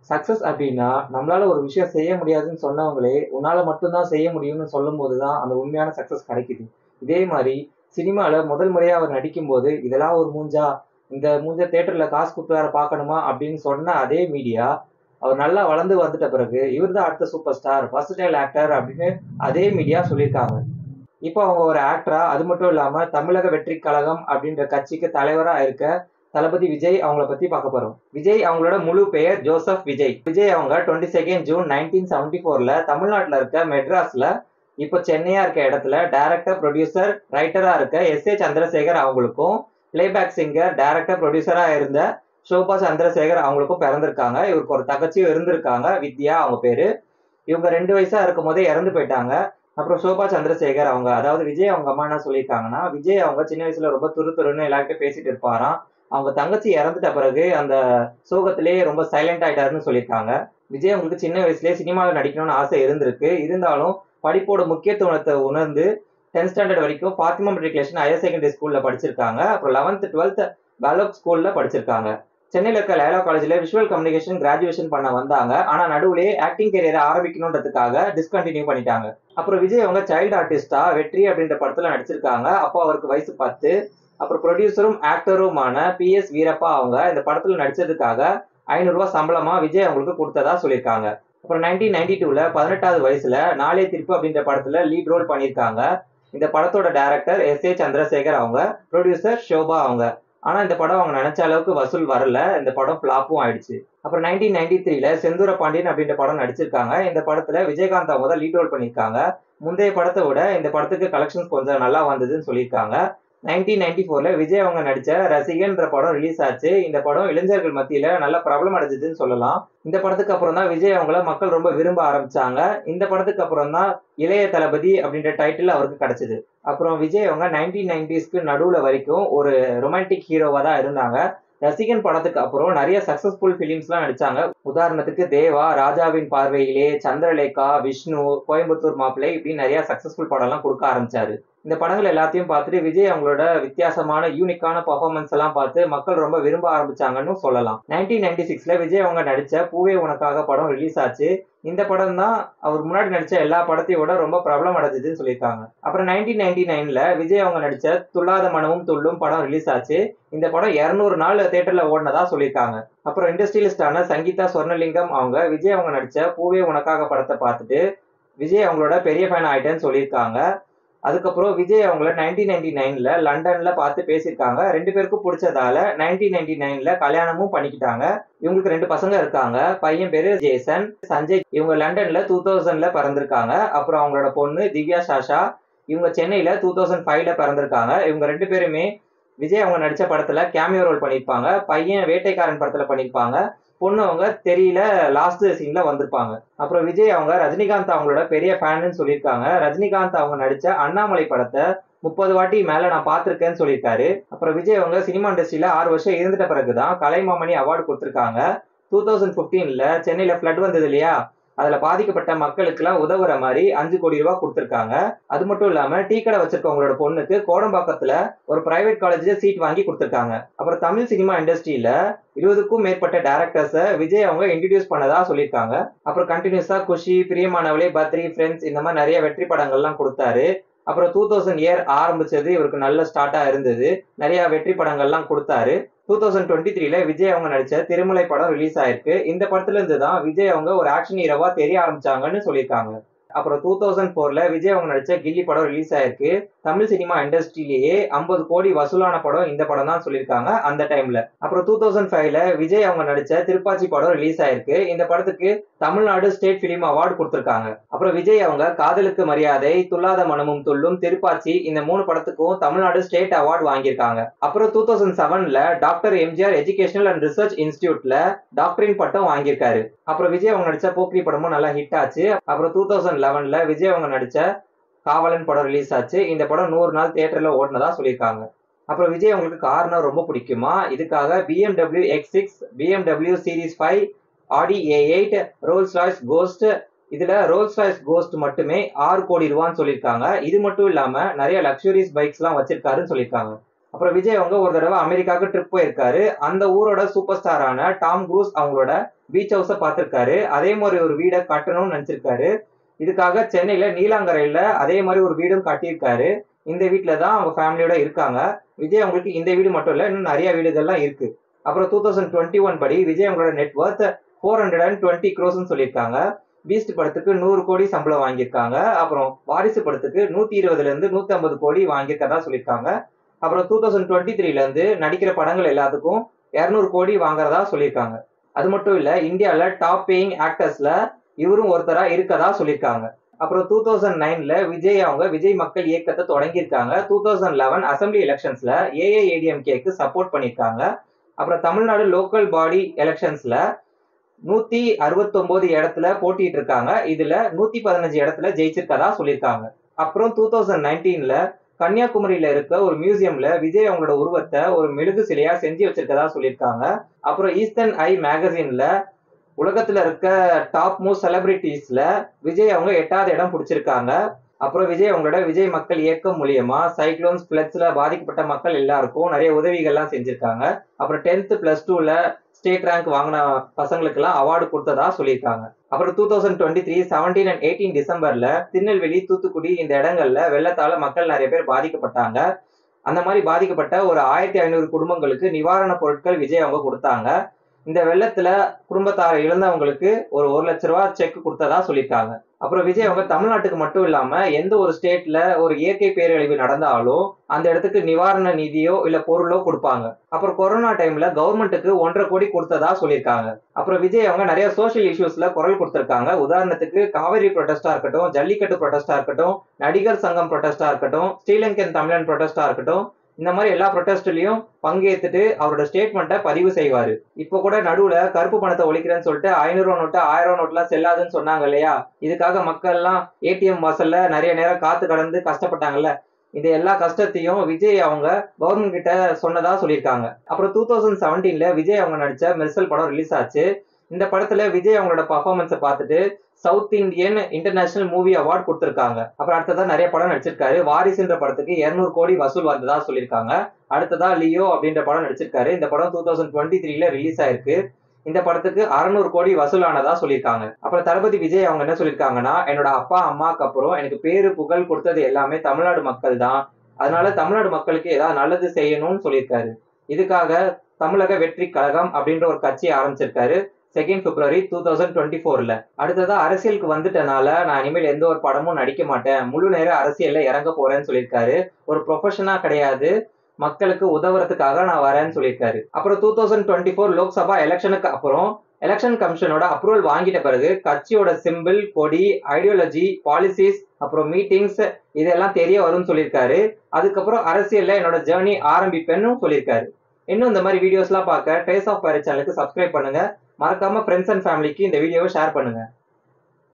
success அப்படின்னா நம்மளால ஒரு விஷயம் செய்ய முடியாதுன்னு சொன்னவங்களே உன்னால மட்டும்தான் செய்ய முடியும்னு சொல்லும்போது தான் அந்த உண்மையான சக்சஸ் கிடைக்குது இதே மாதிரி சினிமால முதல் முறையா அவர் நடிக்கும்போது இதெல்லாம் ஒரு மூஞ்சா இந்த மூஞ்ச தேட்டர்ல காசு கொடுத்து வேற பார்க்கணுமா அப்படின்னு சொன்ன அதே மீடியா அவர் நல்லா வளர்ந்து வந்துட்ட பிறகு இவர் தான் அடுத்த சூப்பர் ஸ்டார் ஃபர்ஸ்டைல் ஆக்டர் அப்படின்னு அதே மீடியா சொல்லியிருக்காங்க இப்போ அவங்க ஒரு ஆக்டரா அது மட்டும் இல்லாம தமிழக வெற்றி கழகம் அப்படின்ற கட்சிக்கு தலைவரா இருக்க தளபதி விஜய் அவங்கள பத்தி பார்க்க போறோம் விஜய் அவங்களோட முழு பெயர் ஜோசப் விஜய் விஜய் அவங்க twenty second June nineteen seventy ஃபோர்ல தமிழ்நாட்டில் இருக்க மெட்ராஸ்ல இப்போ சென்னையா இருக்க இடத்துல டைரக்டர் ப்ரொடியூசர் ரைட்டரா இருக்க எஸ் ஏ சந்திரசேகர் அவங்களுக்கும் பிளேபேக் சிங்கர் டைரக்டர் ப்ரொடியூசரா இருந்த ஷோபா சந்திரசேகர் அவங்களுக்கும் பிறந்திருக்காங்க இவருக்கு ஒரு தகச்சியும் இருந்திருக்காங்க வித்யா அவங்க பேரு இவங்க ரெண்டு வயசா இருக்கும் போதே இறந்து போயிட்டாங்க அப்புறம் சோபா சந்திரசேகர் அவங்க அதாவது விஜய் அவங்க அம்மா என்ன சொல்லியிருக்காங்கன்னா விஜய் அவங்க சின்ன வயசுல ரொம்ப துரு துருன்னு எல்லார்கிட்டையும் பேசிட்டு இருப்பாராம் அவங்க தங்கச்சி இறந்துட்ட பிறகு அந்த சோகத்திலேயே ரொம்ப சைலண்ட் ஆயிட்டாருன்னு சொல்லியிருக்காங்க விஜய் அவங்களுக்கு சின்ன வயசுலயே சினிமாவில் நடிக்கணும்னு ஆசை இருந்திருக்கு இருந்தாலும் படிப்போட முக்கியத்துவத்தை உணர்ந்து டென்த் ஸ்டாண்டர்ட் வரைக்கும் ஃபாத்திமா மெட்ரிகுலேஷன் ஹையர் செகண்டரி ஸ்கூல்ல படிச்சிருக்காங்க அப்புறம் லெவன்த் டுவெல்த் பேலோக் ஸ்கூல்ல படிச்சிருக்காங்க சென்னையில் இருக்க லைலா காலேஜில் விஷுவல் கம்யூனிகேஷன் கிராஜுவேஷன் பண்ண வந்தாங்க ஆனால் நடுவுலேயே ஆக்டிங் கெரியரை ஆரம்பிக்கணுன்றதுக்காக டிஸ்கண்டினியூ பண்ணிட்டாங்க அப்புறம் விஜய் அவங்க சைல்டு ஆர்டிஸ்டா வெற்றி அப்படின்ற படத்தில் நடிச்சிருக்காங்க அப்போ அவருக்கு வயசு பத்து அப்புறம் ப்ரொடியூசரும் ஆக்டருமான பி எஸ் வீரப்பா அவங்க இந்த படத்தில் நடிச்சதுக்காக ஐநூறுரூவா சம்பளமா விஜய் அவங்களுக்கு கொடுத்ததா சொல்லியிருக்காங்க அப்புறம் நைன்டீன் நைன்டி டூவில் பதினெட்டாவது வயசுல நாளே திருப்பு அப்படின்ற படத்தில் லீட் ரோல் பண்ணியிருக்காங்க இந்த படத்தோட டைரக்டர் எஸ் ஏ சந்திரசேகர் அவங்க ப்ரொடியூசர் ஷோபா அவங்க ஆனா இந்த படம் அவங்க நினைச்ச அளவுக்கு வசூல் வரல இந்த படம் ஃபிளாப்பும் ஆயிடுச்சு அப்புறம் நைன்டீன் நைன்டி த்ரீல செந்தூர பாண்டியன் அப்படின்ற படம் நடிச்சிருக்காங்க இந்த படத்துல விஜயகாந்த் அவங்க தான் லீட் ரோல் பண்ணியிருக்காங்க முந்தைய படத்தை விட இந்த படத்துக்கு கலெக்ஷன்ஸ் கொஞ்சம் நல்லா வந்ததுன்னு சொல்லியிருக்காங்க நைன்டீன் நைன்டி ஃபோர்ல விஜய் அவங்க நடிச்ச ரசிகன்ற படம் ரிலீஸ் ஆச்சு இந்த படம் இளைஞர்கள் மத்தியில நல்ல பிரபலம் அடைஞ்சதுன்னு சொல்லலாம் இந்த படத்துக்கு அப்புறம் தான் விஜய் அவங்கள மக்கள் ரொம்ப விரும்ப ஆரம்பிச்சாங்க இந்த படத்துக்கு அப்புறம் தான் இளைய தளபதி அப்படின்ற டைட்டில் அவருக்கு கிடைச்சது அப்புறம் விஜய் அவங்க நைன்டீன் நைன்டிஸ்க்கு நடுவுல வரைக்கும் ஒரு ரொமான்டிக் ஹீரோவா தான் இருந்தாங்க ரசிகன் படத்துக்கு அப்புறம் நிறைய சக்சஸ்ஃபுல் ஃபிலிம்ஸ்லாம் நடிச்சாங்க உதாரணத்துக்கு தேவா ராஜாவின் பார்வையிலே சந்திரலேகா விஷ்ணு கோயம்புத்தூர் மாப்பிள்ளை இப்படி நிறைய சக்சஸ்ஃபுல் படம்லாம் கொடுக்க ஆரம்பிச்சாரு இந்த படங்கள் எல்லாத்தையும் பார்த்துட்டு விஜய் அவங்களோட வித்தியாசமான யூனிக்கான பர்ஃபார்மன்ஸ் எல்லாம் பார்த்து மக்கள் ரொம்ப விரும்ப ஆரம்பிச்சாங்கன்னு சொல்லலாம் நைன்டீன் நைன்டி சிக்ஸ்ல விஜய் அவங்க நடிச்ச பூவே உனக்காக படம் ரிலீஸ் ஆச்சு இந்த படம் தான் அவர் முன்னாடி நடிச்ச எல்லா படத்தையும் விட ரொம்ப பிரபலம் அடைஞ்சதுன்னு சொல்லியிருக்காங்க அப்புறம் நைன்டீன் நைன்டி நைன்ல விஜய் அவங்க நடிச்ச துள்ளாத மனமும் துள்ளும் படம் ரிலீஸ் ஆச்சு இந்த படம் இருநூறு நாள் தேட்டர்ல ஓடினதா சொல்லியிருக்காங்க அப்புறம் இண்டஸ்ட்ரியலிஸ்டான சங்கீதா சொர்ணலிங்கம் அவங்க விஜய் அவங்க நடிச்ச பூவே உனக்காக படத்தை பார்த்துட்டு விஜய் அவங்களோட பெரிய ஃபேன் ஆயிட்டேன்னு சொல்லியிருக்காங்க அதுக்கப்புறம் விஜய் அவங்கள நைன்டீன் நைன்டி நைன்ல லண்டன்ல பார்த்து பேசியிருக்காங்க ரெண்டு பேருக்கும் பிடிச்சதால நைன்டீன் நைன்டி நைன்ல கல்யாணமும் பண்ணிக்கிட்டாங்க இவங்களுக்கு ரெண்டு பசங்க இருக்காங்க பையன் பேரு ஜேசன் சஞ்சய் இவங்க லண்டன்ல டூ தௌசண்ட்ல பிறந்திருக்காங்க அப்புறம் அவங்களோட பொண்ணு திவ்யா சாஷா இவங்க சென்னையில டூ தௌசண்ட் ஃபைவ்ல பிறந்திருக்காங்க இவங்க ரெண்டு பேருமே விஜய் அவங்க நடிச்ச படத்துல கேமியோ ரோல் பண்ணியிருப்பாங்க பையன் வேட்டைக்காரன் படத்துல பண்ணியிருப்பாங்க பொண்ணு அவங்க தெரியல லாஸ்ட் சீன்ல வந்திருப்பாங்க அப்புறம் விஜய் அவங்க ரஜினிகாந்த் அவங்களோட பெரிய ஃபேன்னு சொல்லியிருக்காங்க ரஜினிகாந்த் அவங்க நடிச்ச அண்ணாமலை படத்தை முப்பது வாட்டி மேல நான் பார்த்திருக்கேன்னு சொல்லியிருக்காரு அப்புறம் விஜய் அவங்க சினிமா இண்டஸ்ட்ரியில ஆறு வருஷம் இருந்துட்ட பிறகுதான் கலைமாமணி அவார்டு கொடுத்திருக்காங்க டூ தௌசண்ட் பிப்டீன்ல சென்னையில ஃபிளட் வந்தது இல்லையா அதுல பாதிக்கப்பட்ட மக்களுக்கெல்லாம் உதவுற மாதிரி அஞ்சு கோடி ரூபாய் கொடுத்திருக்காங்க அது மட்டும் இல்லாம டீ கடை வச்சிருக்கவங்களோட பொண்ணுக்கு கோடம்பாக்கத்துல ஒரு பிரைவேட் காலேஜ்ல சீட் வாங்கி கொடுத்திருக்காங்க அப்புறம் தமிழ் சினிமா இண்டஸ்ட்ரியில இருபதுக்கும் மேற்பட்ட டேரக்டர்ஸை விஜய் அவங்க இன்ட்ரடியூஸ் பண்ணதா சொல்லியிருக்காங்க அப்புறம் கண்டினியூஸா குஷி பிரியமானவளே பத்ரி ஃப்ரெண்ட்ஸ் இந்த மாதிரி நிறைய வெற்றி படங்கள்லாம் கொடுத்தாரு அப்புறம் டூ தௌசண்ட் இயர் ஆரம்பிச்சது இவருக்கு நல்ல ஸ்டார்ட்டா இருந்தது நிறைய வெற்றி படங்கள்லாம் கொடுத்தாரு டூ தௌசண்ட் டுவெண்ட்டி த்ரீல விஜய் அவங்க நடிச்ச திருமலை படம் ரிலீஸ் ஆயிருக்கு இந்த படத்துல இருந்து தான் விஜய் அவங்க ஒரு ஆக்ஷன் ஹீரோவா தெரிய ஆரம்பிச்சாங்கன்னு சொல்லியிருக்காங்க அப்புறம் டூ தௌசண்ட் ஃபோர்ல விஜய் அவங்க நடிச்ச கில்லி படம் ரிலீஸ் ஆயிருக்கு தமிழ் சினிமா இண்டஸ்ட்ரியிலேயே ஐம்பது கோடி வசூலான படம் இந்த படம் தான் சொல்லியிருக்காங்க அந்த டைம்ல அப்புறம் டூ தௌசண்ட் ஃபைவ்ல விஜய் அவங்க நடிச்ச திருப்பாச்சி படம் ரிலீஸ் ஆயிருக்கு இந்த படத்துக்கு தமிழ்நாடு ஸ்டேட் பிலிம் அவார்டு கொடுத்திருக்காங்க அப்புறம் விஜய் அவங்க காதலுக்கு மரியாதை துல்லாத மனமும் துள்ளும் திருப்பாச்சி இந்த மூணு படத்துக்கும் தமிழ்நாடு ஸ்டேட் அவார்டு வாங்கியிருக்காங்க அப்புறம் டூ தௌசண்ட் செவன்ல doctor MGR educational and research இன்ஸ்டியூட்ல டாக்டரின் பட்டம் வாங்கியிருக்காரு அப்புறம் விஜய் அவங்க நடிச்ச போக்ரி படமும் நல்லா ஹிட் ஆச்சு அப்புறம் டூ தௌசண்ட் லெவன்ல விஜய் அவங்க நடிச்ச காவலன் படம் ரிலீஸ் ஆச்சு இந்த படம் நூறு நாள் தியேட்டர்ல ஓடினதா சொல்லியிருக்காங்க அப்புறம் விஜய் அவங்களுக்கு கார்னா ரொம்ப பிடிக்குமா இதுக்காக BMW X six BMW series five Audi A eight Rolls Royce Ghost இதுல ரோல்ஸ் ராய்ஸ் கோஸ்ட் மட்டுமே ஆறு கோடி ரூபான்னு சொல்லியிருக்காங்க இது மட்டும் இல்லாம நிறைய லக்ஸுரிஸ் பைக்ஸ் எல்லாம் வச்சிருக்காருன்னு சொல்லியிருக்காங்க அப்புறம் விஜய் அவங்க ஒரு தடவை அமெரிக்காவுக்கு ட்ரிப் போயிருக்காரு அந்த ஊரோட சூப்பர் ஸ்டாரான டாம் க்ரூஸ் அவங்களோட பீச் ஹவுஸ பார்த்திருக்காரு அதே மாதிரி ஒரு வீடை கட்டணும்னு நினைச்சிருக்காரு இதுக்காக சென்னையில நீலாங்கரையில அதே மாதிரி ஒரு வீடும் கட்டியிருக்காரு இந்த வீட்ல தான் அவங்க ஃபேமிலியோட இருக்காங்க விஜய் அவங்களுக்கு இந்த வீடு மட்டும் இல்ல இன்னும் நிறைய வீடுகள்லாம் இருக்கு அப்புறம் டூ தௌசண்ட் டுவெண்ட்டி ஒன் படி விஜய் அவங்களோட net worth four hundred and twenty க்ரோஸ்னு சொல்லியிருக்காங்க பீஸ்ட் படத்துக்கு நூறு கோடி சம்பளம் வாங்கியிருக்காங்க அப்புறம் வாரிசு படத்துக்கு நூத்தி இருபதுல இருந்து நூத்தி ஐம்பது கோடி வாங்கியிருக்கதா சொல்லியிருக்காங்க அப்புறம் டூ தௌசண்ட் டுவெண்ட்டி த்ரீல இருந்து நடிக்கிற படங்கள் எல்லாத்துக்கும் இருநூறு கோடி வாங்குறதா சொல்லியிருக்காங்க அது மட்டும் இல்ல இந்தியால டாப் பேயிங் ஆக்டர்ஸ்ல இவரும் ஒருத்தரா இருக்கதா சொல்லியிருக்காங்க அப்புறம் டூ தௌசண்ட் நைன்ல விஜய் அவங்க விஜய் மக்கள் இயக்கத்தை தொடங்கியிருக்காங்க டூ தௌசண்ட் லெவன் அசம்பிளி எலெக்ஷன்ஸ்ல ஏஏஏடிஎம்கேக்கு சப்போர்ட் பண்ணியிருக்காங்க அப்புறம் தமிழ்நாடு லோக்கல் பாடி எலெக்ஷன்ஸ்ல நூத்தி அறுபத்தொன்பது இடத்துல போட்டிட்டு இருக்காங்க இதுல நூத்தி பதினஞ்சு இடத்துல ஜெயிச்சிருக்கதா சொல்லியிருக்காங்க அப்புறம் டூ தௌசண்ட் நைன்டீன்ல கன்னியாகுமரியில இருக்க ஒரு மியூசியம்ல விஜய் அவங்களோட உருவத்தை ஒரு மெழுகு சிலையா செஞ்சு வச்சிருக்கதா சொல்லியிருக்காங்க அப்புறம் ஈஸ்டர்ன் ஐ மேகசின்ல உலகத்துல இருக்க டாப் மோஸ்ட் செலிபிரிட்டிஸ்ல விஜய் அவங்க எட்டாவது இடம் பிடிச்சிருக்காங்க அப்புறம் விஜய் அவங்களோட விஜய் மக்கள் இயக்கம் மூலியமா சைக்ளோன்ஸ் பிளட்ஸ்ல பாதிக்கப்பட்ட மக்கள் எல்லாருக்கும் நிறைய உதவிகள்லாம் செஞ்சிருக்காங்க அப்புறம் டென்த் பிளஸ் டூல ஸ்டேட் ரேங்க் வாங்கின பசங்களுக்கெல்லாம் அவார்டு கொடுத்ததா சொல்லியிருக்காங்க அப்புறம் two thousand twenty three seventeen and eighteen டிசம்பர்ல திருநெல்வேலி தூத்துக்குடி இந்த இடங்கள்ல வெள்ளத்தால மக்கள் நிறைய பேர் பாதிக்கப்பட்டாங்க அந்த மாதிரி பாதிக்கப்பட்ட ஒரு ஆயிரத்தி ஐநூறு குடும்பங்களுக்கு நிவாரண பொருட்கள் விஜய் அவங்க கொடுத்தாங்க இந்த வெள்ளத்துல குடும்பத்தார இழந்தவங்களுக்கு ஒரு ஒரு லட்ச ரூபா செக் கொடுத்ததா சொல்லியிருக்காங்க அப்புறம் விஜய் அவங்க தமிழ்நாட்டுக்கு மட்டும் இல்லாம எந்த ஒரு ஸ்டேட்ல ஒரு இயற்கை பேரழிவு நடந்தாலும் அந்த இடத்துக்கு நிவாரண நிதியோ இல்ல பொருளோ கொடுப்பாங்க அப்புறம் கொரோனா டைம்ல கவர்மெண்ட்டுக்கு ஒன்றரை கோடி கொடுத்ததா சொல்லியிருக்காங்க அப்புறம் விஜய் அவங்க நிறைய சோஷியல் இஷ்யூஸ்ல குரல் கொடுத்திருக்காங்க உதாரணத்துக்கு காவிரி ப்ரொடெஸ்டா இருக்கட்டும் ஜல்லிக்கட்டு ப்ரொடெஸ்டா இருக்கட்டும் நடிகர் சங்கம் ப்ரொடெஸ்டா இருக்கட்டும் ஸ்ரீலங்கன் தமிழன் ப்ரொடெஸ்டா இருக்கட்டும் இந்த மாதிரி எல்லா ப்ரொட்டஸ்ட்லயும் பங்கேற்றுட்டு அவரோட ஸ்டேட்மெண்ட்டை பதிவு செய்வாரு இப்போ கூட நடுவுல கருப்பு பணத்தை ஒழிக்கிறேன்னு சொல்லிட்டு ஐநூறு ரூபா நோட்டு ஆயிரம் ரூபா நோட்டுலாம் செல்லாதுன்னு சொன்னாங்க இல்லையா இதுக்காக மக்கள் எல்லாம் ஏடிஎம் வாசல்ல நிறைய நேரம் காத்து கடந்து கஷ்டப்பட்டாங்கல்ல இந்த எல்லா கஷ்டத்தையும் விஜய் அவங்க கவர்மெண்ட் கிட்ட சொன்னதா சொல்லியிருக்காங்க அப்புறம் டூ தௌசண்ட் செவன்டீன்ல விஜய் அவங்க நடிச்ச மெர்சல் படம் ரிலீஸ் ஆச்சு இந்த படத்துல விஜய் அவங்களோட பர்ஃபார்மன்ஸை பார்த்துட்டு South Indian international movie award கொடுத்திருக்காங்க அப்புறம் அடுத்ததா நிறைய படம் நடிச்சிருக்காரு வாரிசுன்ற படத்துக்கு இருநூறு கோடி வசூல் வந்ததா சொல்லியிருக்காங்க அடுத்ததா லியோ அப்படின்ற படம் நடிச்சிருக்காரு இந்த படம் டூ தௌசண்ட் டுவெண்ட்டி த்ரீல ரிலீஸ் ஆயிருக்கு இந்த படத்துக்கு அறுநூறு கோடி வசூலானதா சொல்லியிருக்காங்க அப்புறம் தளபதி விஜய் அவங்க என்ன சொல்லியிருக்காங்கன்னா என்னோட அப்பா அம்மாக்கு அப்புறம் எனக்கு பேரு புகழ் கொடுத்தது எல்லாமே தமிழ்நாடு மக்கள் தான் அதனால தமிழ்நாடு மக்களுக்கு ஏதாவது நல்லது செய்யணும்னு சொல்லியிருக்காரு இதுக்காக தமிழக வெற்றி கழகம் அப்படின்ற ஒரு கட்சி ஆரம்பிச்சிருக்காரு second February two thousand twenty ஃபோர்ல அடுத்ததா அரசியலுக்கு வந்துட்டனால நான் இனிமேல் எந்த ஒரு படமும் நடிக்க மாட்டேன் முழு நேர அரசியல்ல இறங்க போறேன்னு சொல்லியிருக்காரு ஒரு ப்ரொஃபஷனா கிடையாது மக்களுக்கு உதவுறதுக்காக நான் வரேன்னு சொல்லியிருக்காரு அப்புறம் two thousand twenty four Lok Sabha எலெக்ஷனுக்கு அப்புறம் எலெக்ஷன் கமிஷனோட அப்ரூவல் வாங்கிட்ட பிறகு கட்சியோட சிம்பிள் கொடி ஐடியாலஜி பாலிசிஸ் அப்புறம் மீட்டிங்ஸ் இதெல்லாம் தெரிய வரும்னு சொல்லியிருக்காரு அதுக்கப்புறம் அரசியல்ல என்னோட ஜேர்னி ஆரம்பிப்பேன்னு சொல்லியிருக்காரு இன்னும் இந்த மாதிரி வீடியோஸ்லாம் பார்க்க டேஸ் ஆஃப் சேனலுக்கு சப்ஸ்கிரைப் பண்ணுங்க மறக்காம ஃப்ரெண்ட்ஸ் அண்ட் ஃபேமிலிக்கு இந்த வீடியோவை ஷேர் பண்ணுங்க